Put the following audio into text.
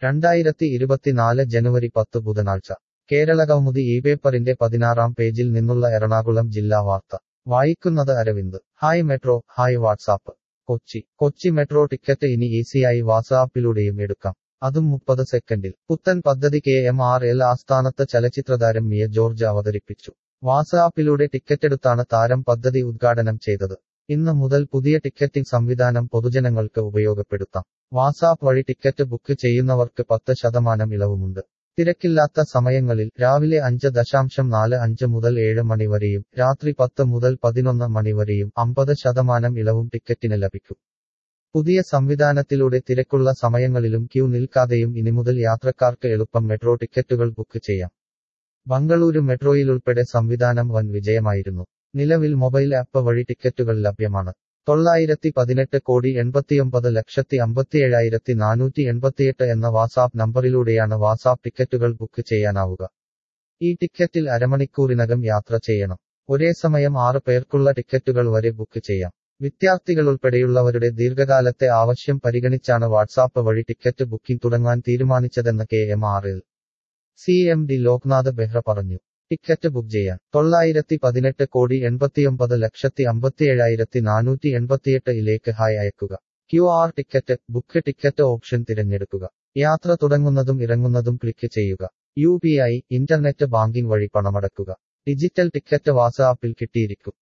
രണ്ടായിരത്തി ഇരുപത്തിനാല് ജനുവരി പത്ത് ബുധനാഴ്ച കേരളകൗമുദി ഈ പേപ്പറിന്റെ പതിനാറാം പേജിൽ നിന്നുള്ള എറണാകുളം ജില്ലാ വാർത്ത വായിക്കുന്നത് Aravind hi metro hi WhatsApp Kochi Kochi metro ticket ഇനി ഈസിയായി വാട്സാപ്പിലൂടെയും എടുക്കാം അതും മുപ്പത് സെക്കൻഡിൽ പുത്തൻ പദ്ധതി കെ എം ആർ എൽ ആസ്ഥാനത്ത് ചലച്ചിത്രതാരം മിയ ജോർജ് അവതരിപ്പിച്ചു വാട്സാപ്പിലൂടെ ടിക്കറ്റെടുത്താണ് താരം പദ്ധതി ഉദ്ഘാടനം ചെയ്തത് ഇന്ന് മുതൽ പുതിയ ടിക്കറ്റിംഗ് സംവിധാനം പൊതുജനങ്ങൾക്ക് ഉപയോഗപ്പെടുത്താം വാട്സാപ്പ് വഴി ടിക്കറ്റ് ബുക്ക് ചെയ്യുന്നവർക്ക് പത്ത് ശതമാനം ഇളവുമുണ്ട് തിരക്കില്ലാത്ത സമയങ്ങളിൽ രാവിലെ അഞ്ച് ദശാംശം നാല് അഞ്ച് മുതൽ ഏഴ് മണി വരെയും രാത്രി പത്ത് മുതൽ പതിനൊന്ന് മണി വരെയും അമ്പത് ശതമാനം ഇളവും ടിക്കറ്റിന് ലഭിക്കും പുതിയ സംവിധാനത്തിലൂടെ തിരക്കുള്ള സമയങ്ങളിലും ക്യൂ നിൽക്കാതെയും ഇനി മുതൽ യാത്രക്കാർക്ക് എളുപ്പം മെട്രോ ടിക്കറ്റുകൾ ബുക്ക് ചെയ്യാം ബംഗളൂരു മെട്രോയിലുൾപ്പെടെ സംവിധാനം വൻ വിജയമായിരുന്നു നിലവിൽ മൊബൈൽ ആപ്പ് വഴി ടിക്കറ്റുകൾ ലഭ്യമാണ് തൊള്ളായിരത്തി പതിനെട്ട് കോടി എൺപത്തിയൊമ്പത് ലക്ഷത്തി അമ്പത്തിയേഴായിരത്തി നാനൂറ്റി എൺപത്തിയെട്ട് എന്ന വാട്സാപ്പ് നമ്പറിലൂടെയാണ് വാട്സാപ്പ് ടിക്കറ്റുകൾ ബുക്ക് ചെയ്യാനാവുക ഈ ടിക്കറ്റിൽ അരമണിക്കൂറിനകം യാത്ര ചെയ്യണം ഒരേ സമയം ആറ് പേർക്കുള്ള ടിക്കറ്റുകൾ വരെ ബുക്ക് ചെയ്യാം വിദ്യാർത്ഥികളുൾപ്പെടെയുള്ളവരുടെ ദീർഘകാലത്തെ ആവശ്യം പരിഗണിച്ചാണ് വാട്സാപ്പ് വഴി ടിക്കറ്റ് ബുക്കിംഗ് തുടങ്ങാൻ തീരുമാനിച്ചതെന്ന് K M R L C M D Loknath Behera പറഞ്ഞു ടിക്കറ്റ് ബുക്ക് ചെയ്യാൻ തൊള്ളായിരത്തി പതിനെട്ട് കോടി എൺപത്തിയൊമ്പത് ലക്ഷത്തി അമ്പത്തിയേഴായിരത്തി നാനൂറ്റി എൺപത്തിയെട്ട് ഇലേക്ക് ഹായ് അയക്കുക Q R ticket book ticket option തിരഞ്ഞെടുക്കുക യാത്ര തുടങ്ങുന്നതും ഇറങ്ങുന്നതും ക്ലിക്ക് ചെയ്യുക U P I internet banking വഴി പണമടക്കുക ഡിജിറ്റൽ ടിക്കറ്റ് വാട്സാപ്പിൽ കിട്ടിയിരിക്കും